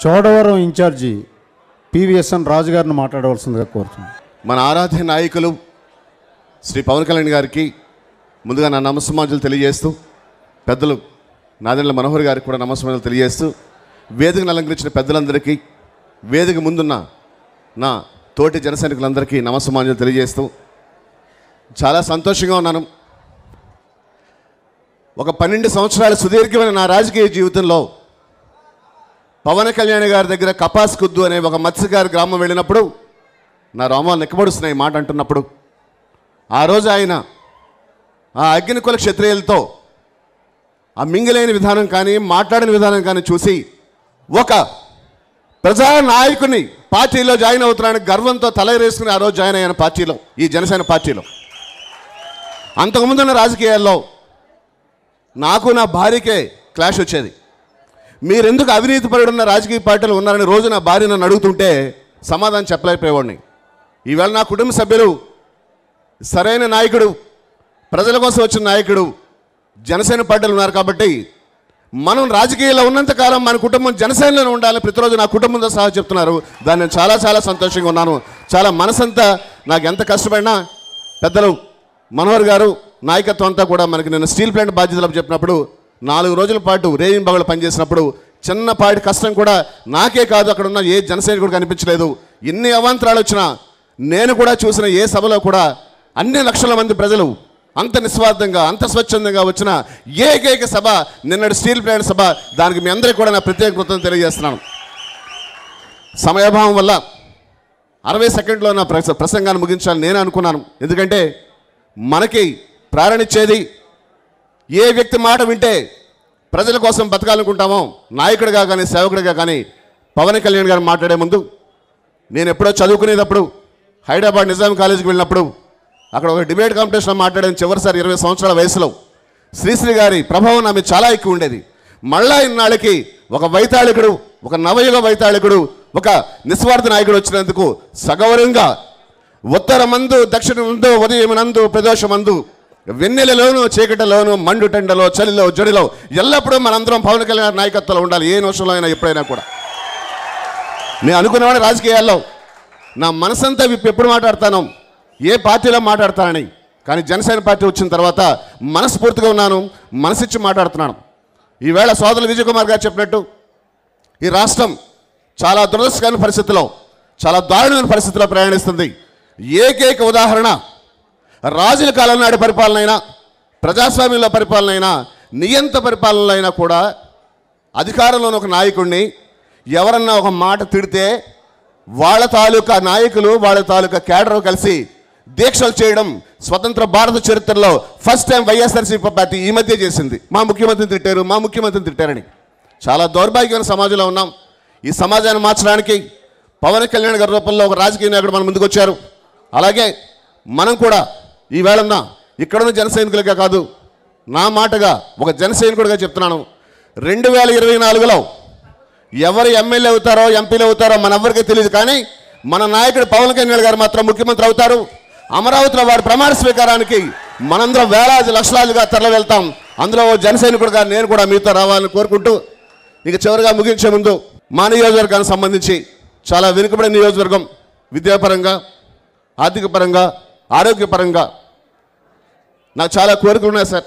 Chodavaram incharge PVSN రాజు గారిని మాట్లాడవలసిందిగా కోరుతున్నాను మన ఆరాధ్య నాయకులు శ్రీ పవన్ కళ్యాణ్ గారికి ముందుగా నా నమస్సమాజులు తెలియజేస్తూ పెద్దలు నాదెండ్ల మనోహర్ గారికి కూడా నమస్సమాజులు తెలియజేస్తూ వేదికను అలంకరించిన పెద్దలందరికీ వేదిక ముందున్న నా తోటి జన సైనికులందరికీ నమస్సమాజులు తెలియజేస్తూ చాలా సంతోషంగా ఉన్నాను ఒక పన్నెండు సంవత్సరాల సుదీర్ఘమైన నా రాజకీయ జీవితంలో పవన్ కళ్యాణ్ గారి దగ్గర కపాస్ కుద్దు అనే ఒక మత్స్యకారి గ్రామం వెళ్ళినప్పుడు నా రోమాలు నెక్కబడుస్తున్నాయి ఈ మాట అంటున్నప్పుడు ఆ రోజు ఆయన ఆ అగ్నికుల క్షత్రియులతో ఆ మింగిలేని విధానం కానీ మాట్లాడిన విధానం కానీ చూసి ఒక ప్రజా నాయకుని పార్టీలో జాయిన్ అవుతున్నానికి గర్వంతో తలరేసుకుని ఆ రోజు జాయిన్ అయ్యాను పార్టీలో ఈ జనసేన పార్టీలో అంతకుముందున్న రాజకీయాల్లో నాకు నా భార్యకే క్లాష్ వచ్చేది మీరెందుకు అవినీతి పరుడున్న రాజకీయ పార్టీలు ఉన్నారని రోజు నా భార్య నన్ను అడుగుతుంటే సమాధానం చెప్పలేకపోయేవాడిని ఈవేళ నా కుటుంబ సభ్యులు సరైన నాయకుడు ప్రజల కోసం వచ్చిన నాయకుడు జనసేన పార్టీలు ఉన్నారు కాబట్టి మనం రాజకీయాల్లో ఉన్నంతకాలం మన కుటుంబం జనసేనలోనే ఉండాలని ప్రతిరోజు నా కుటుంబంతో సహా చెప్తున్నారు దాన్ని నేను చాలా చాలా సంతోషంగా ఉన్నాను చాలా మనసంతా నాకు ఎంత కష్టపడినా పెద్దలు మనోహర్ గారు నాయకత్వం అంతా కూడా మనకి నేను స్టీల్ ప్లాంట్ బాధ్యతలు చెప్పినప్పుడు నాలుగు రోజుల పాటు రేయింగ్ బగలు పనిచేసినప్పుడు చిన్నపాటి కష్టం కూడా నాకే కాదు అక్కడ ఉన్న ఏ జనసైనికుడు కనిపించలేదు ఎన్ని అవాంతరాలు వచ్చినా నేను కూడా చూసిన ఏ సభలో కూడా అన్ని లక్షల మంది ప్రజలు అంత నిస్వార్థంగా అంత స్వచ్ఛందంగా వచ్చిన ఏకైక సభ నిన్నటి స్టీల్ ప్లాంట్ సభ దానికి మీ అందరికీ కూడా నా ప్రత్యేక కృతజ్ఞతలు తెలియజేస్తున్నాను సమయాభావం వల్ల అరవై సెకండ్లో నా ప్రస- ప్రసంగాన్ని ముగించాలని నేను అనుకున్నాను ఎందుకంటే మనకి ప్రారణించేది ఏ వ్యక్తి మాట వింటే ప్రజల కోసం బతకాలనుకుంటామో నాయకుడిగా కానీ సేవకుడిగా కానీ పవన్ కళ్యాణ్ గారు మాట్లాడే ముందు నేను ఎప్పుడో చదువుకునేటప్పుడు హైదరాబాద్ నిజాం కాలేజీకి వెళ్ళినప్పుడు అక్కడ ఒక డిబేట్ కాంపిటీషన్లో మాట్లాడిన చివరిసారి ఇరవై సంవత్సరాల వయసులో శ్రీశ్రీ గారి ప్రభావం నా మీద చాలా ఎక్కువ ఉండేది మళ్ళా ఇన్నాళ్ళకి ఒక వైతాళికుడు ఒక నవయుగ వైతాళికుడు ఒక నిస్వార్థ నాయకుడు వచ్చినందుకు సగౌరవంగా ఉత్తర మందు దక్షిణ మందు ఉదయం నందు ప్రదోషమందు వెన్నెలలోను చీకటిలోను మండు టెండలో చలిలో జడిలో ఎల్లప్పుడూ మనందరం పవన్ కళ్యాణ్ నాయకత్వంలో ఉండాలి ఏ నిమిషంలో అయినా ఎప్పుడైనా కూడా నేను అనుకున్నవాడు రాజకీయాల్లో నా మనసంతా విప్పి ఎప్పుడు మాట్లాడతాను ఏ పార్టీలో మాట్లాడతానని కానీ జనసేన పార్టీ వచ్చిన తర్వాత మనస్ఫూర్తిగా ఉన్నాను మనసిచ్చి మాట్లాడుతున్నాను ఈవేళ సోదరులు విజయ్ కుమార్ గారు చెప్పినట్టు ఈ రాష్ట్రం చాలా దురదృష్టకరమైన పరిస్థితిలో చాలా దారుణమైన పరిస్థితిలో ప్రయాణిస్తుంది ఏకైక ఉదాహరణ రాజుల కాలం నాటి పరిపాలన అయినా ప్రజాస్వామ్యంలో పరిపాలన అయినా నియంత పరిపాలనలో అయినా కూడా అధికారంలోని ఒక నాయకుడిని ఎవరన్నా ఒక మాట తిడితే వాళ్ళ తాలూకా నాయకులు వాళ్ళ తాలూకా కేడర్ కలిసి దీక్షలు చేయడం స్వతంత్ర భారత చరిత్రలో ఫస్ట్ టైం వైఎస్ఆర్సీపీ పార్టీ ఈ మధ్య చేసింది మా ముఖ్యమంత్రిని తిట్టారు మా ముఖ్యమంత్రిని తిట్టారని చాలా దౌర్భాగ్యమైన సమాజంలో ఉన్నాం ఈ సమాజాన్ని మార్చడానికి పవన్ కళ్యాణ్ గారి రూపంలో ఒక రాజకీయ నాయకుడు మన ముందుకు వచ్చారు అలాగే మనం కూడా ఈవేళ ఉన్న ఇక్కడున్న జన సైనికులుగా కాదు నా మాటగా ఒక జన సైనికుడిగా చెప్తున్నాను రెండు వేల ఇరవై నాలుగులో ఎవరు ఎమ్మెల్యే అవుతారో ఎంపీలు అవుతారో మనెవ్వరికీ తెలియదు కానీ మన నాయకుడు పవన్ కళ్యాణ్ గారు మాత్రం ముఖ్యమంత్రి అవుతారు అమరావతిలో వారి ప్రమాణ స్వీకారానికి మనందరం వేలాది లక్షలాదిగా తరలి వెళ్తాం అందులో ఓ జన సైనికుడిగా నేను కూడా మీతో రావాలని కోరుకుంటూ ఇక చివరిగా ముగించే ముందు మా నియోజకవర్గానికి సంబంధించి చాలా వెనుకబడిన నియోజకవర్గం విద్యాపరంగా ఆర్థిక పరంగా ఆరోగ్యపరంగా నాకు చాలా కోరికలు ఉన్నాయి సార్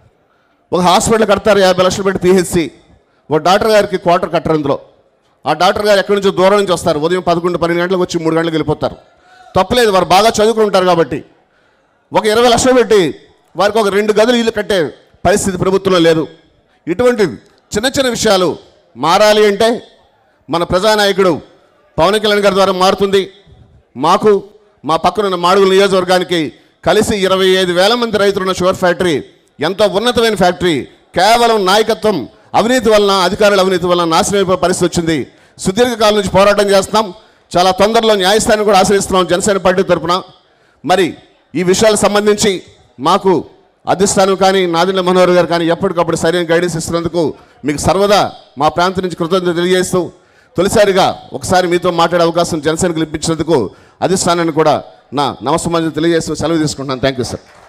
ఒక హాస్పిటల్ కడతారు యాభై లక్షలు పెట్టి పిహెచ్సి ఒక డాక్టర్ గారికి క్వార్టర్ కట్టరు అందులో ఆ డాక్టర్ గారు ఎక్కడి నుంచో దూరం నుంచి వస్తారు ఉదయం పదకొండు పన్నెండు గంటలకు వచ్చి మూడు గంటలకు వెళ్ళిపోతారు తప్పలేదు వారు బాగా చదువుకుంటారు కాబట్టి ఒక ఇరవై లక్షలు పెట్టి వారికి ఒక రెండు గదులు ఇల్లు కట్టే పరిస్థితి ప్రభుత్వంలో లేదు ఇటువంటి చిన్న చిన్న విషయాలు మారాలి అంటే మన ప్రజానాయకుడు పవన్ కళ్యాణ్ గారి ద్వారా మారుతుంది మాకు మా పక్కనున్న మాడుగుల నియోజకవర్గానికి కలిసి ఇరవై ఐదు వేల మంది రైతులున్న షుగర్ ఫ్యాక్టరీ ఎంతో ఉన్నతమైన ఫ్యాక్టరీ కేవలం నాయకత్వం అవినీతి వలన అధికారుల అవినీతి వలన నాశనం అయిపోయే పరిస్థితి వచ్చింది సుదీర్ఘకాలం నుంచి పోరాటం చేస్తున్నాం చాలా తొందరలో న్యాయస్థానం కూడా ఆశ్రయిస్తున్నాం జనసేన పార్టీ తరఫున మరి ఈ విషయాలకు సంబంధించి మాకు అధిష్టానం కానీ నాదిన మనోహర్ గారు కానీ ఎప్పటికప్పుడు సరైన గైడెన్స్ ఇస్తున్నందుకు మీకు సర్వదా మా ప్రాంతం నుంచి కృతజ్ఞత తెలియజేస్తూ తొలిసారిగా ఒకసారి మీతో మాట్లాడే అవకాశం జనసేనకు ఇప్పించినందుకు అధిష్టానాన్ని కూడా నా నమస్కారం తెలియజేస్తూ సెలవు తీసుకుంటున్నాను థ్యాంక్ యూ సార్